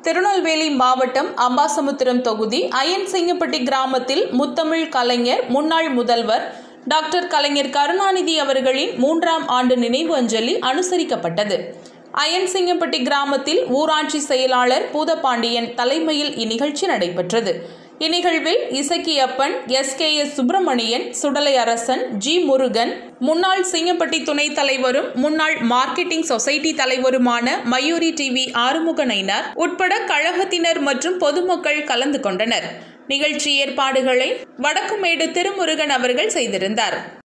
திருநெல்வேலி மாவட்டம் அம்பாசமுத்திரம் தொகுதி அயன்சிங்கப்பட்டி கிராமத்தில் முத்தமிழ் கலைஞர் முன்னாள் முதல்வர் டாக்டர் கலைஞர் கருணாநிதி அவர்களின் மூன்றாம் ஆண்டு நினைவு அஞ்சலி அனுசரிக்கப்பட்டது அயன்சிங்கப்பட்டி கிராமத்தில் ஊராட்சி செயலாளர் பூதபாண்டியன் தலைமையில் இந்நிகழ்ச்சி நடைபெற்றது இந்நிகழ்வில் Isakkiappan S K S Subramanian Sudalai Arasan G Murugan முன்னாள் சிங்கப்பட்டி துணைத் தலைவரும் முன்னாள் மார்க்கெட்டிங் சொசைட்டி தலைவருமான மயூரி டிவி ஆறுமுக நயினார் உட்பட கழகத்தினர் மற்றும் பொதுமக்கள் கலந்து கொண்டனர் நிகழ்ச்சி ஏற்பாடுகளை வடக்குமேடு திருமுருகன் அவர்கள் செய்திருந்தார்